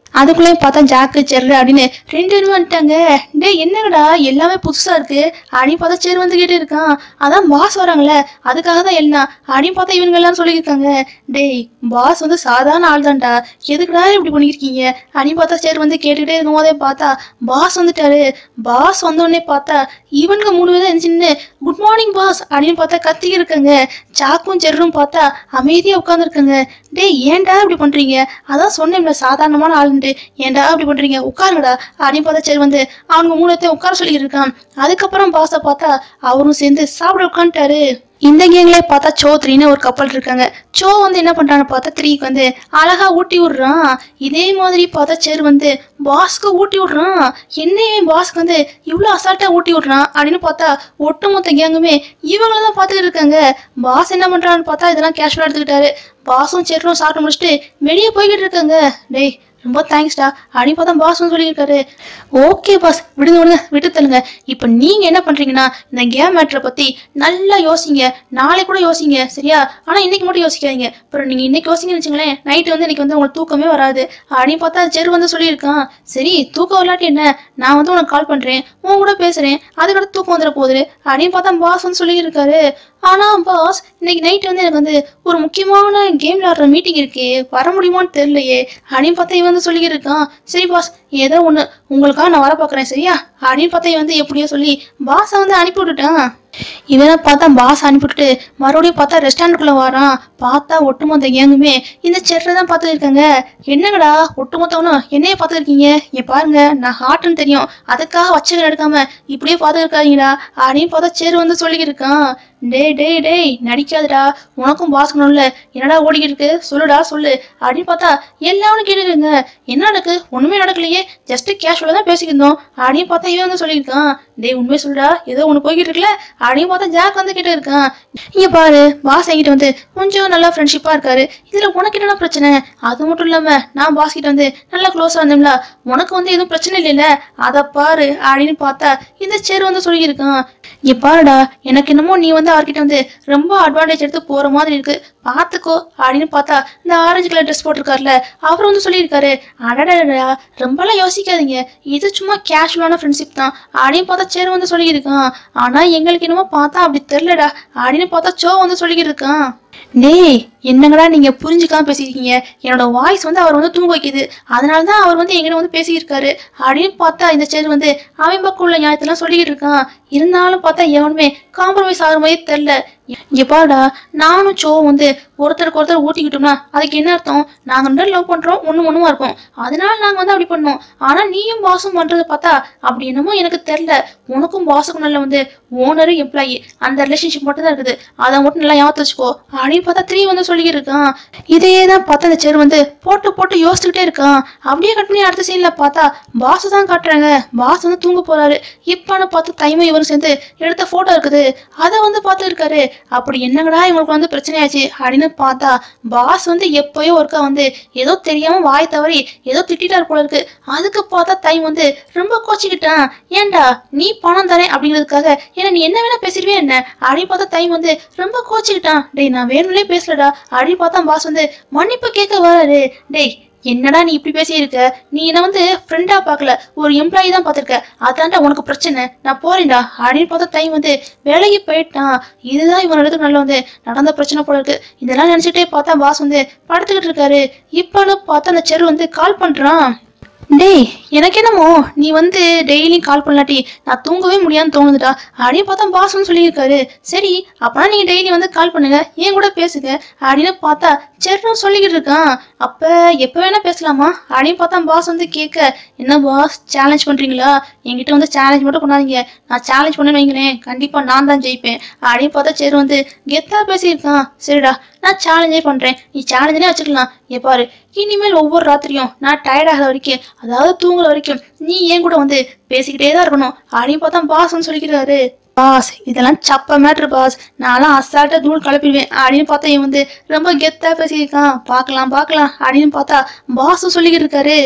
அதுக்குள்ளே பார்த்தா ஜாக்கு செர்ரு அப்படின்னு ரெண்டு பேரும் வந்துட்டாங்க டேய் என்னங்கடா எல்லாமே புதுசா இருக்கு அப்படின்னு பார்த்தா செர் வந்துகிட்டே இருக்கான் அதான் பாஸ் வராங்களே அதுக்காக தான் எல்லாம் அப்படின்னு பார்த்தா இவங்க எல்லாரும் சொல்லியிருக்காங்க டேய் பாஸ் வந்து சாதாரண ஆள் தான்டா எதுக்குடா இப்படி பண்ணியிருக்கீங்க அப்படின்னு பார்த்தா செர் வந்து கேட்டுக்கிட்டே இருக்கும் போதே பார்த்தா பாஸ் வந்துட்டாரு பாஸ் வந்தோடனே பார்த்தா இவனுங்க மூணு பேரும் எந்திரிச்சு குட் மார்னிங் பாஸ் அப்படின்னு பார்த்தா கத்திக்கிட்டு இருக்காங்க சாக்கும் செர்ரும் பார்த்தா அமைதியா உட்காந்துருக்காங்க டேய் ஏன்டா இப்படி பண்றீங்க அதான் சொன்னேன்ல சாதாரணமான ஆளுன்ட்டு ஏன்டா இப்படி பண்றீங்க உட்காருங்கடா அப்படின்னு பார்த்தா சரி வந்து அவனுங்க மூணத்தையும் உட்கார சொல்லிட்டு இருக்கான் அதுக்கப்புறம் பாஸை பார்த்தா அவரும் சேர்ந்து சாப்பிட உட்காந்துட்டாரு இந்த கேங்லேயே பார்த்தா சோ த்ரீன்னு ஒரு கப்பல் இருக்காங்க சோ வந்து என்ன பண்றான்னு பார்த்தா த்ரீக்கு வந்து அழகா ஊட்டி விடுறான் இதே மாதிரி பார்த்தா சேர் வந்து பாஸ்க்கு ஊட்டி விடுறான் என்ன பாஸ்க்கு வந்து இவ்வளோ அசால்ட்டா ஊட்டி விடுறான் அப்படின்னு பார்த்தா ஒட்டுமொத்த கேங்குமே இவங்கள தான் பார்த்துட்டு இருக்காங்க பாஸ் என்ன பண்றான்னு பார்த்தா இதெல்லாம் கேஷுவலாக எடுத்துக்கிட்டாரு பாஸும் சேரும் சாப்பிட்டு முடிச்சுட்டு வெளியே போய்கிட்டு இருக்காங்க டேய் ரொம்ப தேங்க்ஸ்டா அப்படின்னு பார்த்தா பாஸ் வந்து சொல்லியிருக்காரு ஓகே பாஸ் விடுங்க விடுங்க விட்டு தள்ளுங்க இப்போ நீங்க என்ன பண்றீங்கன்னா இந்த கேம் மேட்ரை பத்தி நல்லா யோசிங்க நாளை கூட யோசிங்க சரியா ஆனா இன்னைக்கு மட்டும் யோசிக்காதீங்க அப்புறம் நீங்க இன்னைக்கு யோசிங்கன்னு வச்சுங்களேன் நைட்டு வந்து இன்னைக்கு வந்து உங்களுக்கு தூக்கமே வராது அப்படின்னு பார்த்தா செரு வந்து சொல்லியிருக்கான் சரி தூக்கம் விளாட்டி என்ன நான் வந்து உனக்கு கால் பண்றேன் உன் கூட பேசுறேன் அதுக்கடுத்து தூக்கம் வந்துட போகுது அப்படின்னு பார்த்தா பாஸ் வந்து சொல்லியிருக்காரு ஆனா பாஸ் இன்னைக்கு நைட் வந்து எனக்கு வந்து ஒரு முக்கியமான கேம் விளையாடுற மீட்டிங் இருக்கே வர முடியுமான்னு தெரியலையே அப்படின்னு பார்த்தா இவன் வந்து சொல்லிக்கிட்டு இருக்கான் சரி பாஸ் ஏதோ ஒன்று உங்களுக்காக நான் வர பார்க்குறேன் சரியா அப்படின்னு பார்த்தா இவன் வந்து எப்படியோ சொல்லி பாஸை வந்து அனுப்பி விட்டுட்டான் இவனை பார்த்தா பாஸ் அனுப்பிவிட்டு மறுபடியும் பார்த்தா ரெஸ்டாரண்ட்டுக்குள்ள வரான் பார்த்தா ஒட்டுமொத்த கேங்குமே இந்த செர்ரை தான் பார்த்துட்டு இருக்காங்க என்னங்கடா ஒட்டுமொத்தவனும் என்னைய பார்த்துருக்கீங்க இங்க பாருங்க நான் ஹார்ட்னு தெரியும் அதுக்காக வச்சவன் எடுக்காம இப்படியே பார்த்து இருக்காதீங்கடா அப்படின்னு பார்த்தா செர் வந்து சொல்லிக்கிட்டு இருக்கான் டேய் டேய் டேய் நடிக்காதடா உனக்கும் பாஸ்கணும்ல என்னடா ஓடிக்கிட்டு இருக்கு சொல்லுடா சொல்லு அப்படின்னு பார்த்தா எல்லாரும் கேட்டுருங்க என்ன நடக்கு ஒண்ணுமே நடக்கலையே ஜஸ்ட் கேஷுவலாக தான் பேசிக்கிட்டு இருந்தோம் அப்படின்னு பார்த்தா இவன் வந்து சொல்லியிருக்கான் டேய் உண்மையை சொல்லுடா ஏதோ ஒன்று போய்கிட்டு இருக்குல்ல அப்படின்னு பார்த்தா ஜாக் வந்து கிட்ட இருக்கான் இங்க பாரு பாஸ் என்கிட்ட வந்து கொஞ்சம் நல்லா ஃப்ரெண்ட்ஷிப்பா இருக்காரு இதுல உனக்கு என்னடா பிரச்சனை அது மட்டும் இல்லாம நான் பாஸ் கிட்ட வந்து நல்லா க்ளோஸா இருந்தோம்ல உனக்கு வந்து எதுவும் பிரச்சனை இல்லைல்ல அதை பாரு அப்படின்னு பார்த்தா இந்த சேர் வந்து சொல்லியிருக்கான் இங்க பாருடா எனக்கு என்னமோ நீ வந்து அவர்கிட்ட வந்து ரொம்ப அட்வான்டேஜ் எடுத்து போற மாதிரி இருக்கு பார்த்துக்கோ அப்படின்னு பார்த்தா இந்த ஆரஞ்சு கலர் ட்ரெஸ் போட்டிருக்காருல அவர் வந்து சொல்லியிருக்காரு அடடா ரொம்பலாம் யோசிக்காதீங்க இது சும்மா கேஷுவலான ஃப்ரெண்ட்ஷிப் தான் அப்படின்னு பார்த்தா சேர் வந்து சொல்லியிருக்கான் ஆனா எங்களுக்கு என்னமோ பார்த்தா அப்படி தெரிலடா அப்படின்னு பார்த்தா சோ வந்து சொல்லிக்கிட்டு இருக்கான் டேய் என்னங்கடா நீங்க புரிஞ்சுக்காம பேசியிருக்கீங்க என்னோட வாய்ஸ் வந்து அவர் வந்து தூங்க வைக்குது அதனால தான் அவர் வந்து எங்கிட்ட வந்து பேசியிருக்காரு அப்படின்னு பார்த்தா இந்த சேர் வந்து அவன் பக்கம் உள்ள நியாயத்தெல்லாம் சொல்லிக்கிட்டு இருக்கான் இருந்தாலும் பார்த்தா எவனுமே காம்ப்ரமைஸ் ஆகிற மாதிரி தெரில இங்க பாருடா நானும் சோ வந்து ஒருத்தருக்கு ஒருத்தர் ஊட்டிக்கிட்டோம்னா அதுக்கு என்ன அர்த்தம் நாங்க ரெண்டு பேரும் லவ் பண்றோம் ஒண்ணு ஒண்ணுமா இருக்கோம் அதனால நாங்க வந்து அப்படி பண்ணோம் ஆனா நீயும் பாஸும் பண்றதை பார்த்தா அப்படி என்னமோ எனக்கு தெரியல உனக்கும் பாஸுக்கும் நல்ல வந்து ஓனரு எம்ப்ளாயி அந்த ரிலேஷன்ஷிப் மட்டும் தான் இருக்குது அதை மட்டும் நல்லா ஞாபகத்து வச்சுக்கோ அப்படின்னு பார்த்தா த்ரீ வந்து சொல்லிக்கிட்டு இருக்கான் இதையே தான் பார்த்தா அந்த சேர் வந்து போட்டு போட்டு யோசிச்சுக்கிட்டே இருக்கான் அப்படியே கட் பண்ணி அடுத்த சீன்ல பார்த்தா பாஸ் தான் காட்டுறாங்க பாஸ் வந்து தூங்க போறாரு இப்பன்னு பார்த்து தைமும் இவரும் சேர்ந்து எடுத்த போட்டோ இருக்குது அதை வந்து பார்த்து இருக்காரு அப்படி என்னங்கடா இவங்களுக்கு வந்து பிரச்சனையாச்சு அப்படின்னு பார்த்தா பாஸ் வந்து எப்பயோ ஒருக்கா வந்து ஏதோ தெரியாம வாய் தவறி ஏதோ திட்டாரு போல இருக்கு அதுக்கு பார்த்தா தைம் வந்து ரொம்ப கோச்சிக்கிட்டான் ஏன்டா நீ பணம் தரேன் அப்படிங்கிறதுக்காக ஏன்னா நீ என்ன வேணா பேசிடுவே என்ன அப்படின்னு பார்த்தா தைம் வந்து ரொம்ப கோச்சிக்கிட்டான் டேய் நான் வேணும்னே பேசலடா அப்படின்னு பார்த்தா பாஸ் வந்து மன்னிப்பு கேட்க வராரு டேய் என்னடா நீ இப்படி பேசியிருக்க நீ என்ன வந்து ஃப்ரெண்டா பார்க்கல ஒரு எம்ப்ளாயி தான் பார்த்துருக்க அதான்டா உனக்கு பிரச்சனை நான் போறேன்டா அப்படின்னு பார்த்தா தை வந்து வேலைக்கு போயிட்டான் இதுதான் இவன் இடத்துக்கு நல்ல வந்து நடந்த பிரச்சனை போல இருக்கு இதெல்லாம் நினைச்சிட்டே பார்த்தா பாஸ் வந்து படுத்துக்கிட்டு இருக்காரு இப்பன்னு பார்த்தா அந்த செரு வந்து கால் பண்றான் டேய் எனக்கு என்னமோ நீ வந்து டெய்லியும் கால் பண்ணலாட்டி நான் தூங்கவே முடியாதுன்னு தோணுதுடா அப்படின்னு பார்த்தா பாஸ் வந்து சொல்லியிருக்காரு சரி அப்பனா நீங்க டெய்லி வந்து கால் பண்ணுங்க என் கூட பேசுங்க அப்படின்னு பார்த்தா செர்னும் சொல்லிக்கிட்டு இருக்கான் அப்ப எப்ப வேணா பேசலாமா அப்படின்னு பார்த்தா பாஸ் வந்து கேட்க என்ன பாஸ் சேலஞ்ச் பண்றீங்களா என்கிட்ட வந்து சேலஞ்ச் மட்டும் பண்ணாதீங்க நான் சேலஞ்ச் பண்ண வைங்களேன் கண்டிப்பா நான் தான் ஜெயிப்பேன் அப்படின்னு பார்த்தா சரி வந்து கெத்தா பேசியிருக்கான் சரிடா நான் சேலஞ்சே பண்றேன் நீ சேலஞ்சனே வச்சுக்கலாம் ஏ பாரு இனிமேல் ஒவ்வொரு ராத்திரியும் நான் டயர்ட் ஆகிற வரைக்கும் அதாவது தூங்குற வரைக்கும் நீ ஏன் கூட வந்து பேசிக்கிட்டே தான் இருக்கணும் அப்படின்னு பார்த்தா பாஸ்ன்னு சொல்லிக்கிறாரு பாஸ் இதெல்லாம் சப்ப மேட்ரு பாஸ் நான்லாம் அசால்ட்டா தூள் கிளப்பிடுவேன் அப்படின்னு பார்த்தா இவன் வந்து ரொம்ப கெத்தா பேசியிருக்கான் பார்க்கலாம் பார்க்கலாம் அப்படின்னு பார்த்தா பாஸும் சொல்லிக்கிட்டு இருக்காரு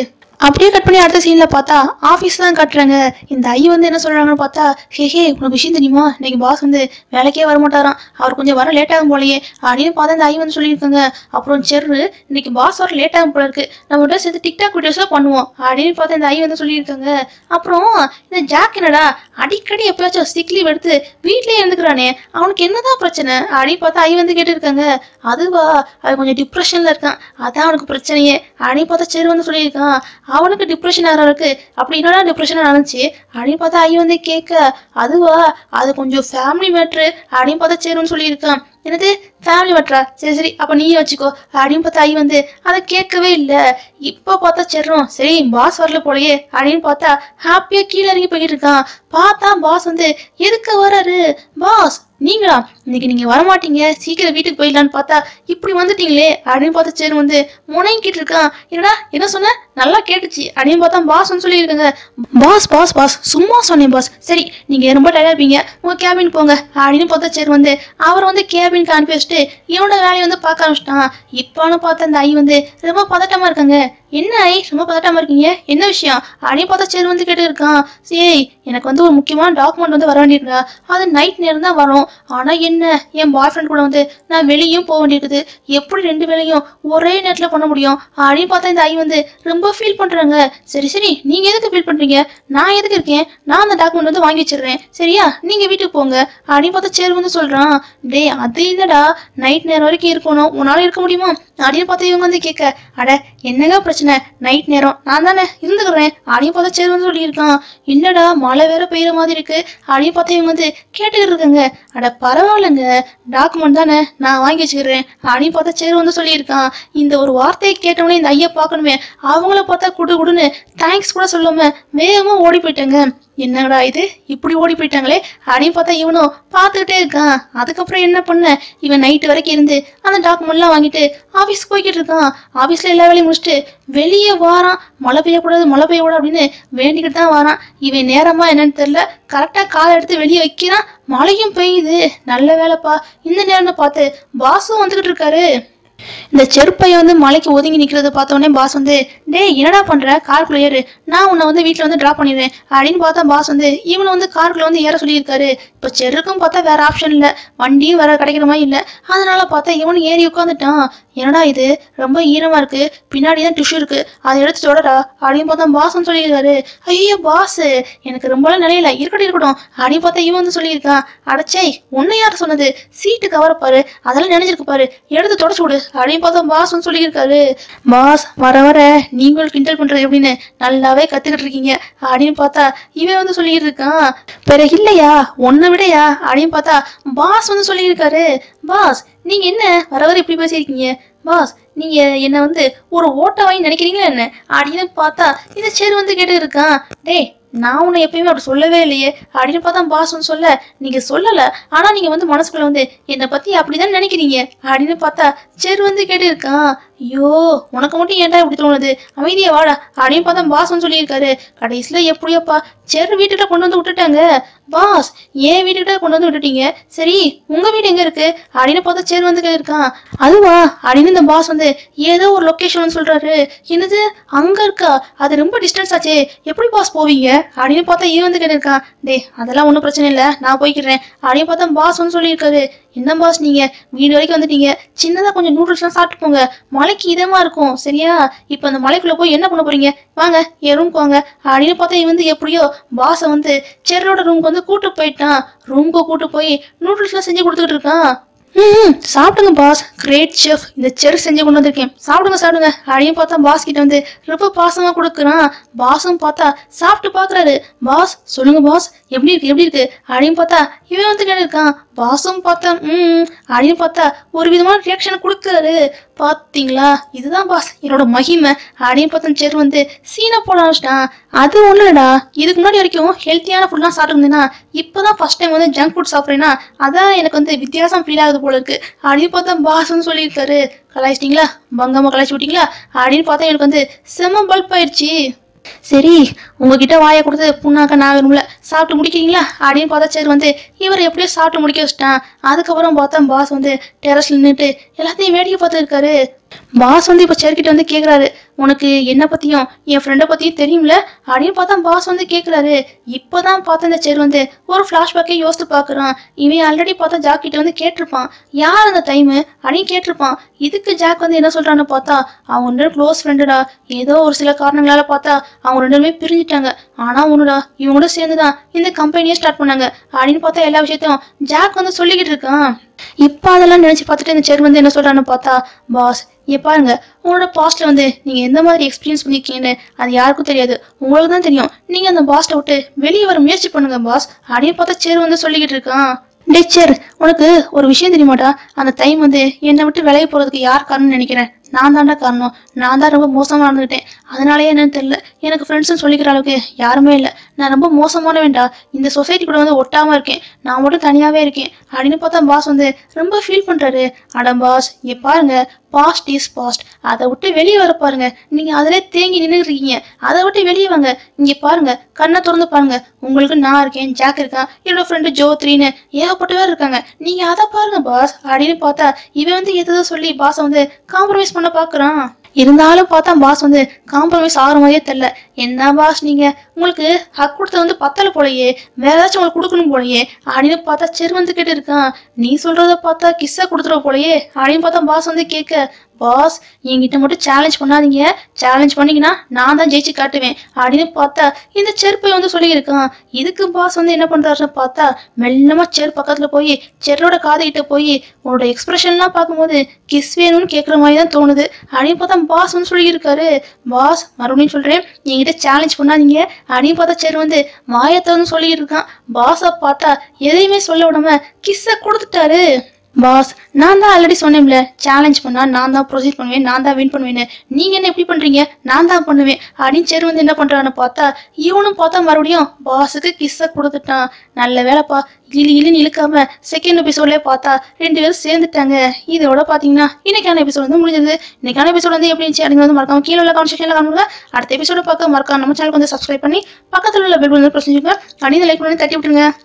அப்படியே கட் பண்ணி அடுத்த சீன்ல பார்த்தா ஆஃபீஸ் தான் கட்டுறாங்க இந்த ஐ வந்து என்ன சொல்றாங்கன்னு பார்த்தா ஹே ஹே உனக்கு விஷயம் தெரியுமா இன்னைக்கு பாஸ் வந்து வேலைக்கே வர மாட்டாராம் அவர் கொஞ்சம் வர லேட் ஆகும் போலயே அப்படின்னு பார்த்தா இந்த ஐ வந்து சொல்லியிருக்காங்க அப்புறம் செர்ரு இன்னைக்கு பாஸ் வர லேட் ஆகும் போல இருக்கு நம்ம சேர்த்து டிக்டாக் வீடியோஸ்லாம் பண்ணுவோம் அப்படின்னு பார்த்தா இந்த ஐ வந்து சொல்லியிருக்காங்க அப்புறம் இந்த ஜாக் என்னடா அடிக்கடி எப்பயாச்சும் சிக் லீவ் எடுத்து வீட்லயே இருந்துக்கிறானே அவனுக்கு என்னதான் பிரச்சனை அப்படின்னு பார்த்தா ஐ வந்து கேட்டிருக்காங்க அதுவா அவன் கொஞ்சம் டிப்ரெஷன்ல இருக்கான் அதான் அவனுக்கு பிரச்சனையே அப்படின்னு பார்த்தா செரு வந்து சொல்லியிருக்கான் அவனுக்கு டிப்ரெஷன் ஆகிறவருக்கு அப்படி என்னடா டிப்ரெஷன் நடந்துச்சு அப்படின்னு பார்த்தா ஐ வந்து கேட்க அதுவா அது கொஞ்சம் ஃபேமிலி மேட்ரு அப்படின்னு பார்த்தா சேருன்னு சொல்லியிருக்கான் என்னது ஃபேமிலி மேட்ரா சரி சரி அப்போ நீயே வச்சுக்கோ அப்படின்னு பார்த்தா ஐ வந்து அதை கேட்கவே இல்லை இப்போ பார்த்தா செர்றோம் சரி பாஸ் வரல போலயே அப்படின்னு பார்த்தா ஹாப்பியாக கீழே இறங்கி போய்கிட்டு இருக்கான் பார்த்தா பாஸ் வந்து எதுக்கு வராரு பாஸ் நீங்களா இன்னைக்கு நீங்க வரமாட்டீங்க சீக்கிரம் வீட்டுக்கு போயிடலான்னு பார்த்தா இப்படி வந்துட்டீங்களே அப்படின்னு பார்த்து சரி வந்து முனைங்கிட்டு இருக்கான் என்னடா என்ன சொன்ன நல்லா கேட்டுச்சு அப்படின்னு பார்த்தா பாஸ் வந்து சொல்லியிருக்காங்க பாஸ் பாஸ் பாஸ் சும்மா சொன்னேன் பாஸ் சரி நீங்க ரொம்ப டயர்டா இருப்பீங்க உங்க கேபின் போங்க அப்படின்னு பார்த்தா சரி வந்து அவர் வந்து கேபினுக்கு அனுப்பி வச்சுட்டு இவனோட வேலையை வந்து பார்க்க ஆரம்பிச்சிட்டான் இப்போன்னு பார்த்தா அந்த ஐ வந்து ரொம்ப பதட்டமா இருக்காங்க என்ன ஐ ரொம்ப பதட்டமா இருக்கீங்க என்ன விஷயம் அப்படின்னு பார்த்தா சரி வந்து கேட்டு இருக்கான் சரி எனக்கு வந்து ஒரு முக்கியமான டாக்குமெண்ட் வந்து வர வேண்டியிருக்கா அது நைட் நேரம் தான் வரும் ஆனா என்ன என் பாய் ஃப்ரெண்ட் கூட வந்து நான் வெளியும் போக வேண்டியிருக்குது எப்படி ரெண்டு வேலையும் ஒரே நேரத்தில் பண்ண முடியும் அப்படின்னு பார்த்தா இந்த ஐ வந்து ரொம்ப ஃபீல் பண்றாங்க சரி சரி நீங்க எதுக்கு ஃபீல் பண்றீங்க நான் எதுக்கு இருக்கேன் நான் அந்த டாக்குமெண்ட் வந்து வாங்கி வச்சிடுறேன் சரியா நீங்க வீட்டுக்கு போங்க அப்படின்னு பார்த்தா சரி வந்து சொல்றான் டேய் அது இல்லடா நைட் நேரம் வரைக்கும் இருக்கணும் உன்னால இருக்க முடியுமா அப்படின்னு பார்த்தா இவங்க வந்து கேட்க அட என்னங்க பிரச்சனை நைட் நேரம் நான் தானே இருந்துக்கிறேன் அப்படின்னு பார்த்தா சரி வந்து சொல்லியிருக்கான் இல்லடா மழை வேற பெய்யுற மாதிரி இருக்கு அப்படின்னு பார்த்தா இவங்க வந்து கேட்டுக்கிட்டு இருக்காங்க அட பரவாயில்லைங்க டாக்குமெண்ட் தானே நான் வாங்கி வச்சுக்கிறேன் அப்படின்னு பார்த்தா சரி வந்து சொல்லியிருக்கான் இந்த ஒரு வார்த்தையை கேட்டவொடனே இந்த ஐயா பார்க்கணுமே அவங்கள பார்த்தா குடு குடுன்னு தேங்க்ஸ் கூட சொல்லாம வேகமா ஓடி போயிட்டாங்க என்னடா இது இப்படி ஓடி போயிட்டாங்களே அப்படின்னு பார்த்தா இவனும் பார்த்துக்கிட்டே இருக்கான் அதுக்கப்புறம் என்ன பண்ண இவன் நைட்டு வரைக்கும் இருந்து அந்த டாக்குமெண்ட்லாம் வாங்கிட்டு ஆஃபீஸ் போய்கிட்டு இருக்கான் ஆஃபீஸில் எல்லா வேலையும் முடிச்சுட்டு வெளியே வாரான் மழை பெய்யக்கூடாது மழை பெய்யக்கூடாது அப்படின்னு வேண்டிக்கிட்டு தான் வாரான் இவன் நேரமா என்னன்னு தெரியல கரெக்டாக காலை எடுத்து வெளியே வைக்கிறான் மழையும் பெய்யுது நல்ல வேலைப்பா இந்த நேரம்னு பார்த்து பாஸும் வந்துகிட்டு இருக்காரு இந்த செருப்பைய வந்து மலைக்கு ஒதுங்கி நிக்கிறத பார்த்த உடனே பாஸ் வந்து டேய் என்னடா பண்ற காருக்குள்ள ஏறு நான் உன்னை வந்து வீட்ல வந்து டிராப் பண்ணிடுறேன் அப்படின்னு பார்த்தா பாஸ் வந்து இவனை வந்து காருக்குள்ள வந்து ஏற சொல்லியிருக்காரு இப்போ செருக்கும் பார்த்தா வேற ஆப்ஷன் இல்லை வண்டியும் வேற கிடைக்கிற மாதிரி இல்லை அதனால பார்த்தா இவனும் ஏறி உட்காந்துட்டான் என்னடா இது ரொம்ப ஈரமா இருக்கு பின்னாடி தான் டிஷ்யூ இருக்கு அதை எடுத்து தொடடா அப்படின்னு பார்த்தா பாஸ்ன்னு சொல்லியிருக்காரு ஐயோ பாஸ் எனக்கு ரொம்ப நாள் நிலையில இருக்கட்டும் இருக்கட்டும் அப்படின்னு பார்த்தா இவன் வந்து சொல்லியிருக்கான் அடச்சே உன்னை யார் சொன்னது சீட்டு கவர பாரு அதெல்லாம் நினைச்சிருக்கு பாரு எடுத்து தொடச்சு விடு அப்படின்னு பார்த்தா பாஸ் வந்து சொல்லியிருக்காரு பாஸ் வர வர நீங்கள் கிண்டல் பண்றது எப்படின்னு நல்லாவே கத்துக்கிட்டு இருக்கீங்க அப்படின்னு பார்த்தா இவன் வந்து சொல்லிட்டு இருக்கான் பிறகு இல்லையா உன்னை விடையா அப்படின்னு பார்த்தா பாஸ் வந்து சொல்லியிருக்காரு பாஸ் நீங்க என்ன வர வர இப்படி பேசியிருக்கீங்க பாஸ் நீங்க என்ன வந்து ஒரு ஓட்ட வாங்கி நினைக்கிறீங்களா என்ன அப்படின்னு பார்த்தா இந்த சேர் வந்து கேட்டு இருக்கான் டேய் நான் உன்னை எப்பயுமே அப்படி சொல்லவே இல்லையே அப்படின்னு பார்த்தா பாஸ் வந்து சொல்ல நீங்க சொல்லல ஆனா நீங்க வந்து மனசுக்குள்ள வந்து என்னை பத்தி அப்படிதான் நினைக்கிறீங்க அப்படின்னு பார்த்தா சேர் வந்து கேட்டு இருக்கான் ஐயோ உனக்கு மட்டும் ஏன்டா இப்படி தோணுது அமைதியா வாடா அப்படின்னு பார்த்தா பாஸ் வந்து சொல்லியிருக்காரு கடைசியில எப்படியோப்பா சேர் வீட்டுக்கிட்ட கொண்டு வந்து விட்டுட்டாங்க பாஸ் ஏன் வீட்டுக்கிட்ட கொண்டு வந்து விட்டுட்டீங்க சரி உங்க வீடு எங்க இருக்கு அப்படின்னு பார்த்தா சேர் வந்து இருக்கான் அதுவா அப்படின்னு இந்த பாஸ் வந்து ஏதோ ஒரு லொகேஷன் வந்து சொல்றாரு என்னது அங்க இருக்கா அது ரொம்ப டிஸ்டன்ஸ் ஆச்சே எப்படி பாஸ் போவீங்க அப்படின்னு பார்த்தா இவன் வந்து கேட்டிருக்கான் டே அதெல்லாம் ஒன்றும் பிரச்சனை இல்லை நான் போய்க்கிறேன் அப்படின்னு பார்த்தா பாஸ் வந்து சொல்லியிருக்காரு என்ன பாஸ் நீங்க வீடு வரைக்கும் வந்துட்டீங்க சின்னதா கொஞ்சம் நூடுல்ஸ்லாம் சாப்பிட்டு போங்க மலைக்கு இதமா இருக்கும் சரியா இப்போ அந்த மலைக்குள்ள போய் என்ன பண்ண போறீங்க வாங்க என் ரூம்க்கு வாங்க அப்படின்னு பார்த்தா இவன் வந்து எப்படியோ பாஸை வந்து செர்ரோட ரூமுக்கு வந்து கூட்டு போயிட்டான் ரூமுக்கு கூட்டு போய் நூடுல்ஸ்லாம் செஞ்சு கொடுத்துக்கிட்டு இருக்கான் ம் சாப்பிடுங்க பாஸ் கிரேட் செஃப் இந்த செர் செஞ்சு கொண்டு வந்திருக்கேன் சாப்பிடுங்க சாப்பிடுங்க அப்படின்னு பார்த்தா பாஸ் கிட்ட வந்து ரொம்ப பாசமா கொடுக்குறான் பாஸும் பார்த்தா சாப்பிட்டு பார்க்கறாரு பாஸ் சொல்லுங்க பாஸ் எப்படி இருக்கு எப்படி இருக்கு அப்படின்னு பார்த்தா இவன் வந்து கேட்டு இருக்கான் பாஸும் பார்த்தா ம் அப்படின்னு பார்த்தா ஒரு விதமான ரியாக்ஷன் கொடுக்குறாரு பார்த்தீங்களா இதுதான் பாஸ் என்னோட மகிமை அப்படின்னு பார்த்தா செர் வந்து சீனை போட ஆரம்பிச்சிட்டான் அது ஒன்றும் இல்லடா இதுக்கு முன்னாடி வரைக்கும் ஹெல்த்தியான ஃபுட்லாம் சாப்பிட்டுருந்தேன்னா இப்போதான் ஃபர்ஸ்ட் டைம் வந்து ஜங்க் ஃபுட் சாப்பிட்றேன்னா அதான் எனக்கு வந்து வித்தியாசம் ஃபீல் ஆகுது போல இருக்கு அப்படின்னு பார்த்தா பாஸ்ன்னு சொல்லியிருக்காரு கலாய்ச்சிட்டிங்களா பங்கம்மா கலாய்ச்சி விட்டீங்களா அப்படின்னு பார்த்தா எனக்கு வந்து செம பல்ப் ஆயிடுச்சு சரி உங்ககிட்ட வாயை கொடுத்து புண்ணாக்க நாகணும்ல சாப்பிட்டு முடிக்கிறீங்களா அப்படின்னு பார்த்தா சரி வந்து இவர் எப்படியோ சாப்பிட்டு முடிக்க வச்சிட்டான் அதுக்கப்புறம் பார்த்தா பாஸ் வந்து டெரஸ்ல நின்றுட்டு எல்லாத்தையும் வேடிக்கை பார்த்துருக்காரு பாஸ் வந்து இப்போ சேர்கிட்ட வந்து கேட்குறாரு உனக்கு என்ன பற்றியும் என் ஃப்ரெண்டை பற்றியும் தெரியும்ல அப்படின்னு பார்த்தா பாஸ் வந்து கேட்குறாரு இப்போதான் பார்த்த இந்த சேர் வந்து ஒரு ஃப்ளாஷ்பேக்கே யோசித்து பார்க்குறான் இவன் ஆல்ரெடி பார்த்தா ஜாக் கிட்ட வந்து கேட்டிருப்பான் யார் அந்த டைமு அப்படின்னு கேட்டிருப்பான் இதுக்கு ஜாக் வந்து என்ன சொல்கிறான்னு பார்த்தா அவங்க ரெண்டு க்ளோஸ் ஃப்ரெண்டுடா ஏதோ ஒரு சில காரணங்களால பார்த்தா அவங்க ரெண்டு பேருமே பிரிஞ்சிட்டாங்க ஆனால் ஒன்றுடா இவங்களோட சேர்ந்து தான் இந்த கம்பெனியே ஸ்டார்ட் பண்ணாங்க அப்படின்னு பார்த்தா எல்லா விஷயத்தையும் ஜாக் வந்து சொல்லிக்கிட்டு இருக்கான் இப்போ அதெல்லாம் நினச்சி பார்த்துட்டு இந்த சேர் வந்து என்ன சொல்கிறான்னு பார்த்தா பாஸ் இங்க பாருங்க உங்களோட பாஸ்ட்ல வந்து நீங்க எந்த மாதிரி எக்ஸ்பீரியன்ஸ் பண்ணிருக்கீங்கன்னு அது யாருக்கும் தெரியாது உங்களுக்கு தான் தெரியும் நீங்க அந்த பாஸ்ட்டை விட்டு வெளியே வர முயற்சி பண்ணுங்க பாஸ் அப்படின்னு பார்த்தா சேர் வந்து சொல்லிக்கிட்டு இருக்கான் டே சேர் உனக்கு ஒரு விஷயம் தெரியுமாடா அந்த டைம் வந்து என்னை விட்டு விலகி போறதுக்கு யார் காரணம்னு நினைக்கிறேன் நான் தான்டா காரணம் நான் தான் ரொம்ப மோசமா நடந்துக்கிட்டேன் அதனாலயே என்னன்னு தெரியல எனக்கு ஃப்ரெண்ட்ஸ்னு சொல்லிக்கிற அளவுக்கு யாருமே இல்லை நான் ரொம்ப மோசமான வேண்டா இந்த சொசைட்டி கூட வந்து ஒட்டாம இருக்கேன் நான் மட்டும் தனியாவே இருக்கேன் அப்படின்னு பார்த்தா பாஸ் வந்து ரொம்ப ஃபீல் பண்றாரு அட பாஸ் இங்க பாருங்க பாஸ்ட் இஸ் பாஸ்ட் அதை விட்டு வெளியே வர பாருங்க நீங்க அதிலே தேங்கி நின்று இருக்கீங்க அதை விட்டு வெளியே வாங்க இங்க பாருங்க கண்ணை திறந்து பாருங்க உங்களுக்கு நான் இருக்கேன் ஜாக் இருக்கான் என்னோட ஃப்ரெண்டு ஜோ த்ரீன்னு ஏகப்பட்ட பேர் இருக்காங்க நீங்க அதை பாருங்க பாஸ் அப்படின்னு பார்த்தா இவன் வந்து எதோ சொல்லி பாஸை வந்து காம்ப்ரமைஸ் பண்ண பாக்குறான் இருந்தாலும் பார்த்தா பாஸ் வந்து காம்ப்ரமைஸ் ஆகிற மாதிரியே தெரில என்ன பாஸ் நீங்க உங்களுக்கு ஹக் கொடுத்தது வந்து பத்தல போலயே வேற ஏதாச்சும் உங்களுக்கு கொடுக்கணும் போலயே அப்படின்னு பார்த்தா செர் வந்து கேட்டு இருக்கான் நீ சொல்றத பார்த்தா கிஸ்ஸா கொடுத்துருவ போலயே அப்படின்னு பார்த்தா பாஸ் வந்து கேட்க பாஸ் என்கிட்ட மட்டும் சேலஞ்ச் பண்ணாதீங்க சேலஞ்ச் பண்ணீங்கன்னா நான் தான் ஜெயிச்சு காட்டுவேன் அப்படின்னு பார்த்தா இந்த செருப்பை வந்து சொல்லியிருக்கான் இதுக்கு பாஸ் வந்து என்ன பண்றாருன்னு பார்த்தா மெல்லமா செர் பக்கத்துல போய் செரோட காதுகிட்ட போய் உன்னோட எக்ஸ்பிரஷன்லாம் பார்க்கும்போது கிஸ் வேணும்னு கேட்குற மாதிரி தான் தோணுது அப்படின்னு பார்த்தா பாஸ் வந்து சொல்லியிருக்காரு பாஸ் மறுபடியும் சொல்றேன் என்கிட்ட சேலஞ்ச் பண்ணாதீங்க அப்படின்னு பார்த்தா செர் வந்து மாயத்தை வந்து சொல்லியிருக்கான் பாஸை பார்த்தா எதையுமே சொல்ல விடாம கிஸ்ஸை கொடுத்துட்டாரு பாஸ் நான் தான் ஆல்ரெடி சொன்னேன்ல சேலஞ்ச் பண்ணா நான் தான் ப்ரொசீட் பண்ணுவேன் நான் தான் வின் பண்ணுவேன்னு நீங்க என்ன எப்படி பண்றீங்க நான் தான் பண்ணுவேன் அப்படின்னு சரி வந்து என்ன பண்றான்னு பார்த்தா இவனும் பார்த்தா மறுபடியும் பாஸுக்கு கிஸ்ஸை கொடுத்துட்டான் நல்ல வேலைப்பா இழி இழின்னு இழுக்காம செகண்ட் எபிசோட்லயே பார்த்தா ரெண்டு பேரும் சேர்ந்துட்டாங்க இதோட பாத்தீங்கன்னா இன்னைக்கான எபிசோட் வந்து முடிஞ்சது இன்னைக்கான எபிசோட் வந்து எப்படி இருந்துச்சு அப்படிங்கிறது வந்து மறக்காம கீழே உள்ள கமெண்ட் செக்ஷன்ல காணுங்க அடுத்த எபிசோட பார்க்க மறக்காம நம்ம சேனலுக்கு வந்து சப்ஸ்கிரைப் பண்ணி பக்கத்துல உள்ள பெல் வந்து பிரச்சனை அப்படின்னு லைக் பண்ணி தட்டி விட்டுருங்க